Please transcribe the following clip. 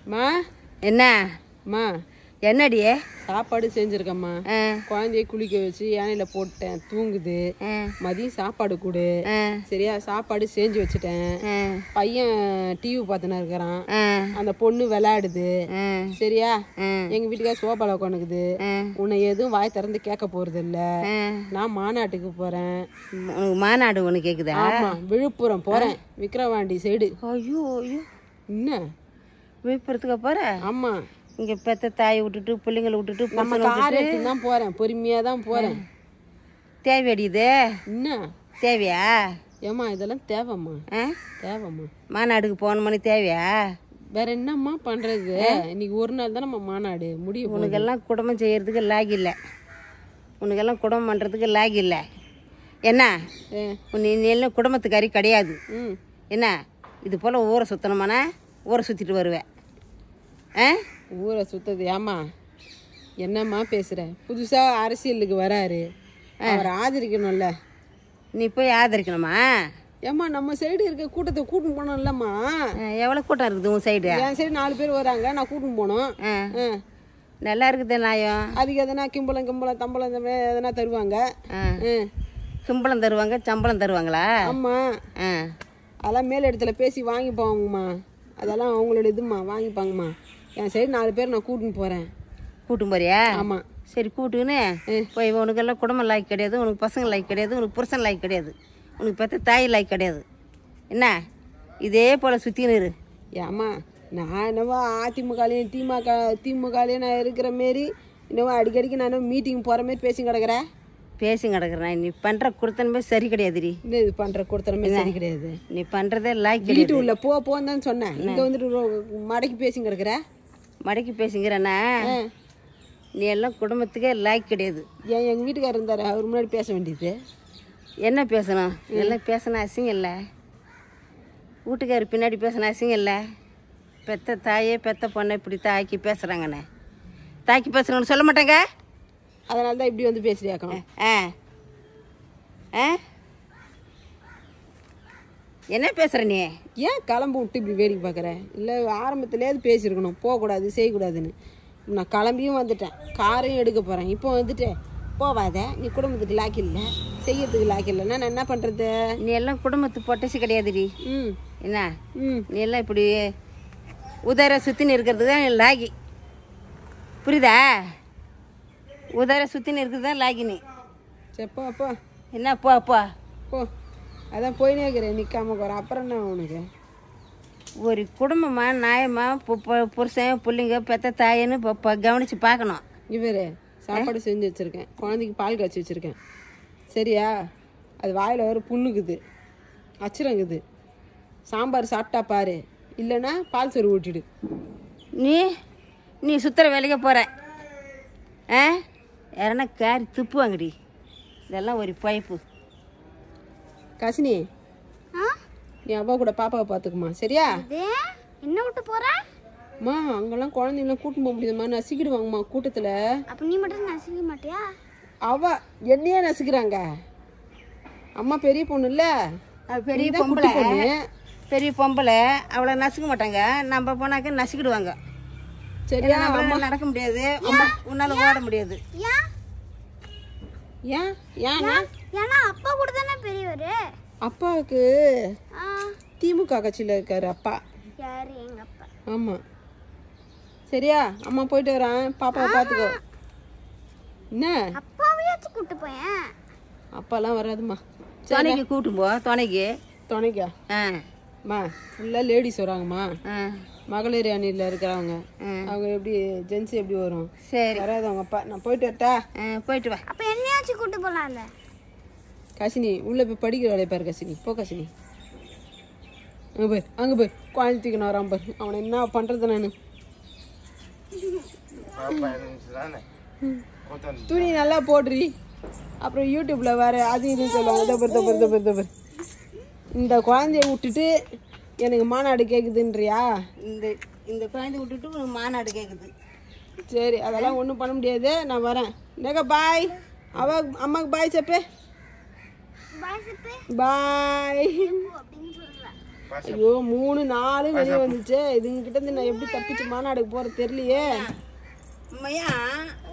மா என்ன மா என்னடி சாப்பாடு செஞ்சிருக்கம்மா ஆ, குழந்தைய குளிக்க வச்சு யானையில போட்டேன் தூங்குது ஆ, மதியம் சாப்பாடு கொடு ஆ, சரியா சாப்பாடு செஞ்சு வச்சுட்டேன் ஆ, பையன் டிவி பார்த்துன்னு இருக்கிறான் ஆ, அந்த பொண்ணு விளையாடுது ஆ, சரியா ஆ, எங்க வீட்டுக்கார சோபால உட்காந்துக்குது ஆ, உன்னை எதுவும் வாய் திறந்து கேட்க போறது இல்ல ஆ. நான் மாநாட்டுக்கு போறேன் உனக்கு மாநாடு ஒன்று கேட்குதா ஆமா விழுப்புரம் போறேன் விக்கிரவாண்டி சைடு ஐயோ ஐயோ என்ன விழுப்புரத்துக்கு போற ஆமா இங்கே பெத்த தாயை விட்டுட்டு பிள்ளைங்களை விட்டுட்டு நம்ம பசங்களை கார் எடுத்து தான் போறேன் பொறுமையா தான் போறேன் தேவையடி இது என்ன தேவையா ஏம்மா இதெல்லாம் தேவைம்மா ஆ தேவைம்மா மாநாடுக்கு போகணுமனு தேவையா வேற என்னம்மா பண்றது இன்னைக்கு ஒரு நாள் தான் நம்ம மாநாடு முடிய போகுது. உனக்கெல்லாம் குடும்பம் செய்யறதுக்கு லாக் இல்லை உனக்கெல்லாம் குடும்பம் பண்ணுறதுக்கு லாக் இல்லை என்ன ஏ, நீ நீ எல்லாம் குடும்பத்துக்காரி கிடையாது ம் என்ன இது போல் ஊரை சுற்றணுமானா ஊரை சுற்றிட்டு வருவேன் ஆ ஊரை சுத்தது ஏம்மா என்னம்மா பேசுற புதுசா அரசியலுக்கு வராரு அவர் ஆதரிக்கணும்ல நீ போய் ஆதரிக்கணுமா ஏம்மா நம்ம சைடு இருக்க கூட்டத்தை கூட்டின்னு போனோம்லம்மா எவ்வளோ கூட்டம் இருக்குது உன் சைடு என் சைடு நாலு பேர் வராங்க நான் கூட்டின்னு போனோம் ஆ ஆ. நல்லா இருக்குது நாயம் அதுக்கு எதனா கிம்பளம் கிம்பளம் தம்பளம் இந்த மாதிரி எதனா தருவாங்க ஆ ஆ. சிம்பளம் தருவாங்க சம்பளம் தருவாங்களா ஆமா ஆ அதெல்லாம் மேல் இடத்துல பேசி வாங்கிப்பாங்கம்மா அதெல்லாம் அவங்களோட இதும்மா வாங்கிப்பாங்கம்மா என் சைடு நாலு பேர் நான் கூட்டின்னு போறேன் கூட்டும் போறியா ஆமா சரி கூட்டுன்னு போய் உனக்கெல்லாம் குடும்பம் லாய்க்கு கிடையாது உனக்கு பசங்க லாய்க்கு கிடையாது உனக்கு புருஷன் லாய்க்கு கிடையாது உனக்கு பெற்ற தாய் லாய்க்கு கிடையாது என்ன இதே போல் சுற்றின்னு இரு ஏம்மா நான் என்னவோ அதிமுகலையும் திமுக திமுகலையும் நான் இருக்கிற மாரி என்னவோ அடிக்கடிக்கு நான் மீட்டிங் போகிற மாதிரி பேசி கிடக்குறேன் பேசி கிடக்குறேன் நீ பண்ணுற குடுத்தனமே சரி கிடையாதுடி என்ன இது பண்ணுற கொடுத்துறமே சரி கிடையாது நீ பண்ணுறதே லாய்க்கு கிடையாது வீட்டு உள்ள போ போன்னு தான் சொன்னேன் இங்கே வந்துட்டு ரொ- மடக்கி பேசி கிடக்குற மடக்கி பேசிக்கிறேன்னா நீ எல்லாம் குடும்பத்துக்கே லாய்க்கு கிடையாது ஏன் எங்கள் வீட்டுக்காரர் இருந்தார் அவர் முன்னாடி பேச வேண்டியது என்ன பேசணும் எல்லாம் பேசின அசிங்கம் இல்லை வீட்டுக்காரர் பின்னாடி பேசின அசிங்கம் இல்லை பெத்த தாயே பெத்த பொண்ணை இப்படி தாக்கி பேசுகிறாங்கண்ணே தாக்கி பேசுகிறாங்கன்னு சொல்ல மாட்டாங்க அதனால தான் இப்படி வந்து பேசுறியாக்கம் ஆ ஆ என்ன பேசுகிற நீ ஏன் கிளம்பு விட்டு இப்படி வேடிக்கை பார்க்குற இல்லை ஆரம்பத்துலேயே பேசியிருக்கணும் போகக்கூடாது செய்யக்கூடாதுன்னு நான் கிளம்பியும் வந்துட்டேன் காரையும் எடுக்க போகிறேன் இப்போ வந்துட்டு போவாத நீ குடும்பத்துக்கு லாக்கி இல்லை செய்யறதுக்கு லாக்கி இல்லைன்னா நான் என்ன பண்ணுறது நீ எல்லாம் குடும்பத்து பொட்டசி கிடையாதுடி ம் என்ன ம் நீ எல்லாம் இப்படி உதர சுற்றின்னு இருக்கிறது தான் லாகி புரியுதா உதர சுற்றின்னு இருக்கிறது தான் லாகி நீ செப்பா அப்பா என்ன போ போ போ அதான் போயினே இருக்கிறேன் நிற்காம போகிறேன் அப்புறம் என்ன உனக்கு ஒரு குடும்பமா நியாயமா பு- பு- புருஷன் பிள்ளைங்க பெத்த தாயன்னு இப்போ இப்போ கவனித்து பார்க்கணும் இவரு சாப்பாடு செஞ்சு வச்சுருக்கேன் குழந்தைக்கு பால் காய்ச்சி வச்சுருக்கேன் சரியா அது வாயில் வர புண்ணுக்குது அச்சிரங்குது சாம்பார் சாப்பிட்டா பாரு இல்லைன்னா பால் சோறு ஊட்டிடு நீ நீ சுற்றுற வேலைக்கு போகிற ஆ யாரன்னா காரி துப்புவாங்கடி இதெல்லாம் ஒரு பைப்பு கசினி நீ அவ்வா கூட பாப்பாவை பார்த்துக்குமா சரியா என்ன விட்டு போற அம்மா அங்கெல்லாம் குழந்தைங்களாம் கூட்டின்னு போக முடியுதும்மா நசிக்கிடுவாங்கம்மா கூட்டத்தில் அப்ப நீ மட்டும் நசிக்க மாட்டியா அவ என்னையே நசுக்கிறாங்க அம்மா பெரிய பொண்ணு இல்லை அது பெரிய நீதான் பொம்பளை குட்டி பொண்ணு. பெரிய பொம்பளை அவளை நசுக்க மாட்டாங்க நம்ம போனாக்க நசுக்கிடுவாங்க சரியா ஏன்னா நம்மளால நடக்க முடியாது உன்னால ஓட முடியாது ஏன் ஏன் ஏன்னா ஏன்னா அப்பா கூட தானே பெரியவரு அப்பாவுக்கு ஆ, திமுக கட்சியில் இருக்காரு அப்பா யாரு எங்க அப்பா ஆமாம் சரியா அம்மா போயிட்டு வரேன் பாப்பாவை பார்த்துக்கோ என்ன அப்பாவையாச்சும் கூட்டு போயேன் அப்பாலாம் வராதும்மா துணைக்கு கூட்டும் போ துணைக்கு துணைக்கா ஆ அம்மா ஃபுல்லாக லேடிஸ் வராங்கம்மா ஆ மகளிர் அணியில் இருக்கிறவங்க ம். அவங்க எப்படி ஜென்ஸ் எப்படி வரும் சரி வராது அவங்க அப்பா நான் போயிட்டு வரட்டா ஆ போயிட்டு வா அப்ப என்னையாச்சும் கூட்டு போலாம்ல கசினி உள்ளே போய் படிக்கிற வேலையை பாரு கசினி போ கசினி அங்கே போய் அங்கே போய் குழந்தைக்கு நான் வரான் பாரு அவனை என்ன பண்ணுறது நான் துணி நல்லா போடுறி அப்புறம் யூடியூப்ல வேற அது இதுன்னு சொல்லுவாங்க இதோ பாரு, இதோ பாரு, இதோ பாரு, இதோ பாரு. இந்த குழந்தைய விட்டுட்டு எனக்கு மாநாடு கேக்குதுன்றியா இந்த இந்த குழந்தை விட்டுட்டு உனக்கு மாநாடு கேட்குது சரி அதெல்லாம் ஒன்றும் பண்ண முடியாது நான் வரேன் நேக்கா பாய் அவ அம்மாக்கு பாய் செப்பே பாய் சிப்பு பாய் அப்படின்னு சொல்லுவேன் ஐயோ மூணு நாலு வெளியே வந்துச்சு இதுங்க கிட்ட இருந்து நான் எப்படி தப்பிச்சு மாநாடுக்கு போறது தெரியலையே உண்மையா